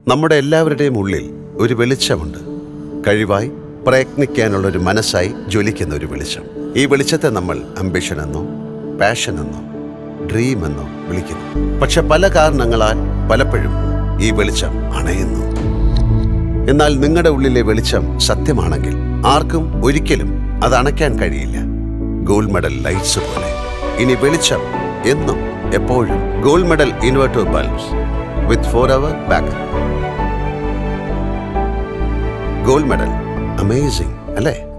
നമ്മുടെ എല്ലാവരുടെയും ഉള്ളിൽ ഒരു വെളിച്ചമുണ്ട് കഴിവായി പ്രയത്നിക്കാനുള്ള ഒരു മനസ്സായി ജ്വലിക്കുന്ന ഒരു വെളിച്ചം ഈ വെളിച്ചത്തെ നമ്മൾ അംബിഷൻ എന്നോ പാഷൻ എന്നോ ഡ്രീം എന്നോ വിളിക്കുന്നു പക്ഷെ പല കാരണങ്ങളാൽ പലപ്പോഴും ഈ വെളിച്ചം അണയുന്നു എന്നാൽ നിങ്ങളുടെ ഉള്ളിലെ വെളിച്ചം സത്യമാണെങ്കിൽ ആർക്കും ഒരിക്കലും അത് അണയ്ക്കാൻ കഴിയില്ല ഗോൾഡ് മെഡൽ ലൈറ്റ്സ് പോലെ ഇനി വെളിച്ചം എന്നും എപ്പോഴും gold medal inverter bulbs with four hour backup gold medal amazing അല്ലേ